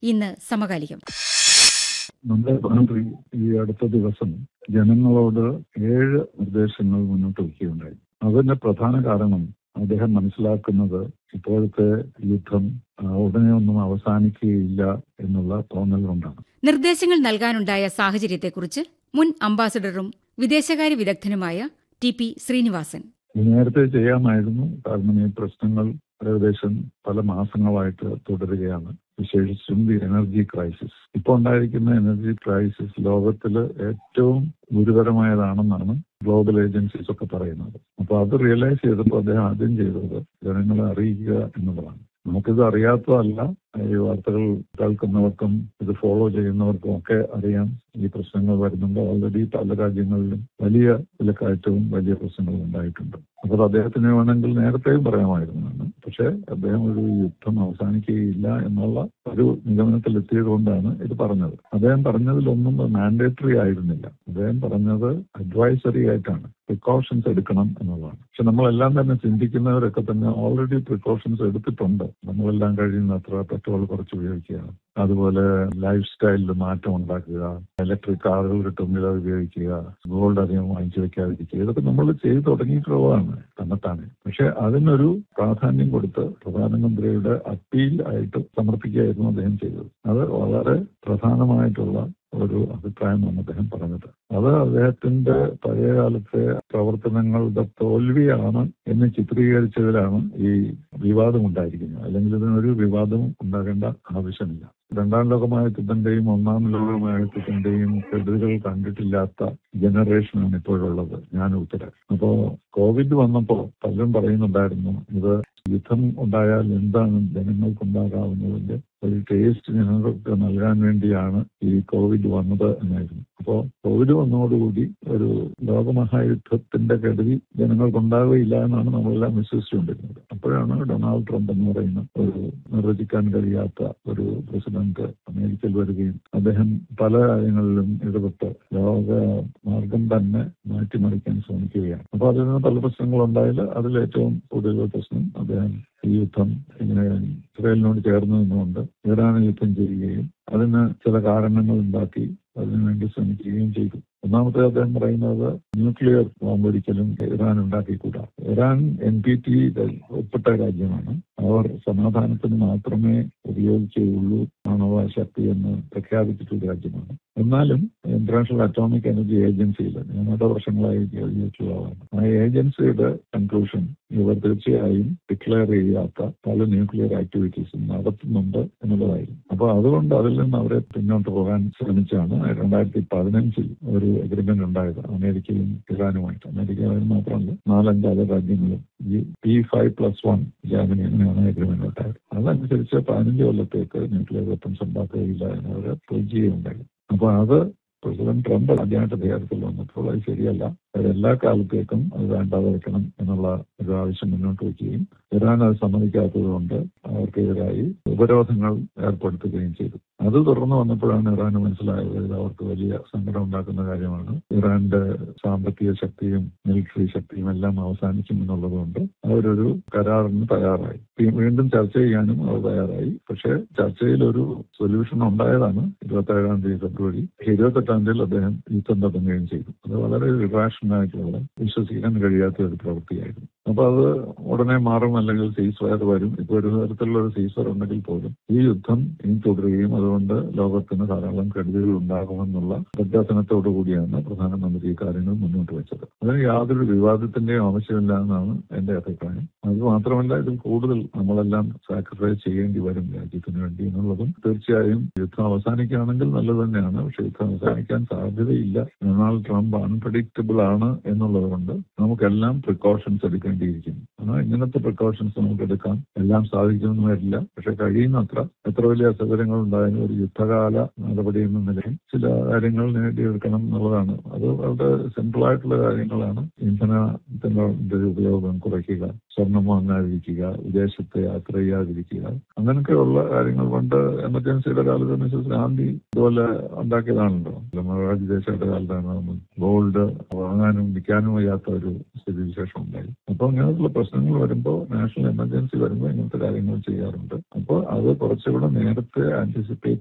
ഇന്ന് സമകാലികം നമ്മുടെ മന്ത്രി ഈ അടുത്ത ദിവസം ജനങ്ങളോട് ഏഴ് നിർദ്ദേശങ്ങൾ മുന്നോട്ട് വയ്ക്കുകയുണ്ടായി അതിന്റെ പ്രധാന കാരണം അദ്ദേഹം മനസ്സിലാക്കുന്നത് ഇപ്പോഴത്തെ യുദ്ധം ആ, ഉടനെ ഒന്നും അവസാനിക്കുകയില്ല എന്നുള്ള തോന്നൽ കൊണ്ടാണ് നിർദ്ദേശങ്ങൾ നൽകാനുണ്ടായ സാഹചര്യത്തെക്കുറിച്ച് മുൻ അംബാസഡറും വിദേശകാര്യ വിദഗ്ധനുമായ ടി പി ശ്രീനിവാസൻ ഇത് നേരത്തെ ചെയ്യാമായിരുന്നു കാരണം ഈ പ്രശ്നങ്ങൾ ഏകദേശം പല മാസങ്ങളായിട്ട് തുടരുകയാണ് വിശേഷിച്ചും ദി എനർജി ക്രൈസിസ് ഇപ്പോൾ ഉണ്ടായിരിക്കുന്ന എനർജി ക്രൈസിസ് ലോകത്തിൽ ഏറ്റവും ഗുരുതരമായതാണെന്നാണ് ഗ്ലോബൽ ഏജൻസീസ് ഒക്കെ പറയുന്നത് അപ്പോൾ അത് റിയലൈസ് ചെയ്തപ്പോൾ അദ്ദേഹം ആദ്യം ചെയ്തത് ജനങ്ങളെ അറിയിക്കുക എന്നുള്ളതാണ് നമുക്കിത് അറിയാത്തതല്ല ഈ വാർത്തകൾ കേൾക്കുന്നവർക്കും ഇത് ഫോളോ ചെയ്യുന്നവർക്കും ഒക്കെ അറിയാം ഈ പ്രശ്നങ്ങൾ വരുന്നുണ്ട് ഓൾറെഡി പല രാജ്യങ്ങളിലും വലിയ വിലക്കയറ്റവും വലിയ പ്രശ്നങ്ങളും ഉണ്ടായിട്ടുണ്ട് അപ്പോൾ അദ്ദേഹത്തിന് വേണമെങ്കിൽ നേരത്തെയും പറയാമായിരുന്നതാണ് പക്ഷേ അദ്ദേഹം ഒരു യുദ്ധം അവസാനിക്കുകയില്ല എന്നുള്ള ഒരു നിഗമനത്തിൽ എത്തിയത് കൊണ്ടാണ് ഇത് പറഞ്ഞത് അദ്ദേഹം പറഞ്ഞതിലൊന്നും മാൻഡേറ്ററി ആയിരുന്നില്ല അദ്ദേഹം പറഞ്ഞത് അഡ്വൈസറി ആയിട്ടാണ് പ്രിക്കോഷൻസ് എടുക്കണം എന്നുള്ളതാണ് പക്ഷെ നമ്മളെല്ലാം തന്നെ ചിന്തിക്കുന്നവരൊക്കെ തന്നെ ഓൾറെഡി പ്രിക്കോഷൻസ് എടുത്തിട്ടുണ്ട് നമ്മളെല്ലാം കഴിയുന്നത്ര പെട്രോൾ കുറച്ച് ഉപയോഗിക്കുക അതുപോലെ ലൈഫ് സ്റ്റൈലിൽ മാറ്റം ഉണ്ടാക്കുക ഇലക്ട്രിക് കാറുകൾ കിട്ടുമെങ്കിൽ അത് ഉപയോഗിക്കുക ഗോൾഡ് അധികം വാങ്ങിച്ചു വെക്കാതിരിക്കുക ഇതൊക്കെ നമ്മൾ ചെയ്തു തുടങ്ങിയിട്ടുള്ളതാണ് തന്നെത്താനെ പക്ഷെ അതിനൊരു പ്രാധാന്യം കൊടുത്ത് പ്രധാനമന്ത്രിയുടെ അപ്പീൽ ആയിട്ട് സമർപ്പിക്കുകയായിരുന്നു അദ്ദേഹം ചെയ്തത് അത് വളരെ പ്രധാനമായിട്ടുള്ള ഒരു അഭിപ്രായമാണ് അദ്ദേഹം പറഞ്ഞത് അത് അദ്ദേഹത്തിന്റെ പഴയ കാലത്തെ പ്രവർത്തനങ്ങളുടെ തോൽവിയാണ് എന്ന് ചിത്രീകരിച്ചതിലാണ് ഈ വിവാദം ഉണ്ടായിരിക്കുന്നത് അല്ലെങ്കിൽ ഇതിനൊരു വിവാദം ഉണ്ടാകേണ്ട ആവശ്യമില്ല രണ്ടാം ലോകമഹായുദ്ധത്തിന്റെയും ഒന്നാം ലോകമഹായുദ്ധത്തിന്റെയും കെടുതികൾ കണ്ടിട്ടില്ലാത്ത ജനറേഷനാണ് ഇപ്പോഴുള്ളത് ഞാൻ ഉത്തര അപ്പോ കോവിഡ് വന്നപ്പോ പലരും പറയുന്നുണ്ടായിരുന്നു ഇത് യുദ്ധം ഉണ്ടായാൽ എന്താണ് ജനങ്ങൾക്കുണ്ടാകാവുന്നതിന്റെ ഒരു ടേസ്റ്റ് ജനങ്ങൾക്ക് നൽകാൻ വേണ്ടിയാണ് ഈ കോവിഡ് വന്നത് എന്നായിരുന്നു അപ്പോ കോവിഡ് വന്നതോടുകൂടി ഒരു ലോകമഹായുദ്ധത്തിന്റെ കെടുതി ജനങ്ങൾക്കുണ്ടാവുകയില്ല എന്നാണ് നമ്മളെല്ലാം വിശ്വസിച്ചുകൊണ്ടിരുന്നത് അപ്പോഴാണ് ഡൊണാൾഡ് ട്രംപ് എന്ന് പറയുന്ന ഒരു നിർവചിക്കാൻ കഴിയാത്ത ഒരു പ്രസിഡന്റ് അമേരിക്കയിൽ വരികയും അദ്ദേഹം പല കാര്യങ്ങളിലും ഇടപെട്ട് ലോക മാർഗം തന്നെ മാറ്റിമറിക്കാൻ ശ്രമിക്കുകയാണ് അപ്പൊ അതിൽ നിന്ന് പല പ്രശ്നങ്ങളുണ്ടായാൽ അതിലേറ്റവും കൂടുതൽ പ്രശ്നം അദ്ദേഹം ഈ യുദ്ധം ഇങ്ങനെ ഇസ്രയേലിനോട് ചേർന്ന് നിന്നുകൊണ്ട് ഇറാൻ യുദ്ധം ചെയ്യുകയും അതിന് ചില കാരണങ്ങൾ ഉണ്ടാക്കി അതിനുവേണ്ടി ശ്രമിക്കുകയും ചെയ്തു ഒന്നാമത്തെ അദ്ദേഹം പറയുന്നത് ന്യൂക്ലിയർ ബോംബ് ഒരിക്കലും ഇറാൻ ഉണ്ടാക്കിക്കൂടാ ഇറാൻ എൻ പി ടി ഒപ്പിട്ട രാജ്യമാണ് അവർ സമാധാനത്തിന് മാത്രമേ ഉപയോഗിക്കുകയുള്ളൂ ആണവ ശക്തി എന്ന് പ്രഖ്യാപിച്ചിട്ടുള്ള രാജ്യമാണ് എന്നാലും ഇന്റർനാഷണൽ അറ്റോമിക് എനർജി ഏജൻസിയിൽ ഞങ്ങളുടെ വർഷങ്ങളായി ഉപയോഗിച്ചുള്ളതാണ് ആ ഏജൻസിയുടെ കൺക്ലൂഷൻ ഇവർ തീർച്ചയായും ഡിക്ലെയർ ചെയ്യാത്ത പല ന്യൂക്ലിയർ ആക്ടിവിറ്റീസും നടത്തുന്നുണ്ട് എന്നുള്ളതായിരുന്നു അപ്പോൾ അതുകൊണ്ട് അതിൽ നിന്ന് അവരെ പിന്നോട്ട് പോകാൻ ശ്രമിച്ചാണ് രണ്ടായിരത്തി പതിനഞ്ചിൽ ഒരു എഗ്രിമെന്റ് ഉണ്ടായത് അമേരിക്കയും ഇറാനുമായിട്ട് അമേരിക്കയിൽ മാത്രമല്ല നാലഞ്ചാറ് രാജ്യങ്ങളും ഈ P five plus one Germany അങ്ങനെയാണ് എഗ്രിമെന്റ് ഉണ്ടായത് അതനുസരിച്ച് പതിനഞ്ച് കൊല്ലത്തേക്ക് ന്യൂക്ലിയർ വെപ്പൺസ് ഉണ്ടാക്കുകയില്ല എന്നവർ ചെയ്യുകയുണ്ടായി അപ്പൊ അത് പ്രസിഡന്റ് ട്രംപ് ആദ്യമായിട്ട് അധികാരത്തിൽ വന്നപ്പോൾ അത് ശരിയല്ല അത് എല്ലാ കാലത്തേക്കും അത് വേണ്ടാതെ വെക്കണം എന്നുള്ള ഒരു ആവശ്യം മുന്നോട്ട് വയ്ക്കുകയും ഇറാൻ അത് സമ്മതിക്കാത്തത് കൊണ്ട് അവർക്കെതിരായി ഉപരോധങ്ങൾ ഏർപ്പെടുത്തുകയും ചെയ്തു അത് തുടർന്ന് വന്നപ്പോഴാണ് ഇറാന് മനസ്സിലായത് ഇത് അവർക്ക് വലിയ സങ്കടം ഉണ്ടാക്കുന്ന കാര്യമാണ് ഇറാന്റെ സാമ്പത്തിക ശക്തിയും മിലിറ്ററി ശക്തിയും എല്ലാം അവസാനിക്കും എന്നുള്ളത് കൊണ്ട് അവരൊരു കരാറിന് തയ്യാറായി പി- വീണ്ടും ചർച്ച ചെയ്യാനും അവർ തയ്യാറായി പക്ഷേ ചർച്ചയിൽ ഒരു സൊല്യൂഷൻ ഉണ്ടായതാണ് ഇരുപത്തി ഏഴാം തീയതി ഫെബ്രുവരി ഇരുപത്തെട്ടാം തീയതി അദ്ദേഹം യുദ്ധം തുടങ്ങുകയും ചെയ്തു അത് വളരെ ഇറാഷണൽ ആയിട്ടുള്ള വിശ്വസിക്കാൻ കഴിയാത്ത ഒരു പ്രവൃത്തിയായിരുന്നു അപ്പൊ അത് ഉടനെ മാറും അല്ലെങ്കിൽ സീസ് ഫയർ വരും ഇപ്പൊ ഒരു തരത്തിലുള്ള ഒരു സീസ് ഫയർ ഉണ്ടെങ്കിൽ പോലും ഈ യുദ്ധം ഇനി തുടരുകയും അതുകൊണ്ട് ലോകത്തിന് ധാരാളം കെടുതികൾ ഉണ്ടാകുമെന്നുള്ള പ്രഖ്യാപനത്തോടു കൂടിയാണ് പ്രധാനമന്ത്രി ഈ കാര്യങ്ങൾ മുന്നോട്ട് വെച്ചത് അതിന് യാതൊരു വിവാദത്തിന്റെയും ആവശ്യമില്ല എന്നാണ് എന്റെ അഭിപ്രായം അത് മാത്രമല്ല ഇതിൽ കൂടുതൽ നമ്മളെല്ലാം സാക്രിഫൈസ് ചെയ്യേണ്ടി വരും രാജ്യത്തിന് വേണ്ടി എന്നുള്ളതും തീർച്ചയായും യുദ്ധം അവസാനിക്കുകയാണെങ്കിൽ നല്ലത് തന്നെയാണ് പക്ഷെ യുദ്ധം അവസാനിക്കാൻ സാധ്യതയില്ല ഡൊണാൾഡ് ട്രംപ് അൺപ്രഡിക്റ്റബിൾ ആണ് എന്നുള്ളത് കൊണ്ട് നമുക്കെല്ലാം പ്രിക്കോഷൻസ് എടുക്കേണ്ടിയിരിക്കുന്നു ആ ഇങ്ങനത്തെ പ്രിക്കോഷൻസ് നമുക്ക് എടുക്കാം എല്ലാം സാധിക്കുമെന്ന് വരില്ല പക്ഷെ കഴിയുന്നത്ര എത്ര വലിയ അസൗകര്യങ്ങൾ ഉണ്ടായാലും ഒരു യുദ്ധകാല നടപടി എന്ന നിലയിൽ ചില കാര്യങ്ങൾ നേടിയെടുക്കണം എന്നുള്ളതാണ് അത് വളരെ സിമ്പിൾ ആയിട്ടുള്ള കാര്യങ്ങളാണ് ഇന്ധനത്തിന്റെ ഉപയോഗം കുറയ്ക്കുക സ്വർണം വാങ്ങാതിരിക്കുക വിദേശത്ത് യാത്ര ചെയ്യാതിരിക്കുക അങ്ങനെയൊക്കെയുള്ള കാര്യങ്ങൾ കൊണ്ട് എമർജൻസിയുടെ കാലത്ത് മിസസ് ഗാന്ധി ഇതുപോലെ ഉണ്ടാക്കിയതാണല്ലോ മഹാരാജ് ദേശയുടെ കാലത്താണ് ഗോൾഡ് വാങ്ങാനും വിൽക്കാനും വയ്യാത്ത ഒരു സ്ഥിതിവിശേഷം ഉണ്ടായി അപ്പൊ അങ്ങനെയുള്ള പ്രശ്നം പ്രശ്നങ്ങൾ വരുമ്പോൾ നാഷണൽ എമർജൻസി വരുമ്പോൾ ഇങ്ങനത്തെ കാര്യങ്ങൾ ചെയ്യാറുണ്ട് അപ്പോൾ അത് കുറച്ചുകൂടെ നേരത്തെ ആന്റിസിപ്പേറ്റ്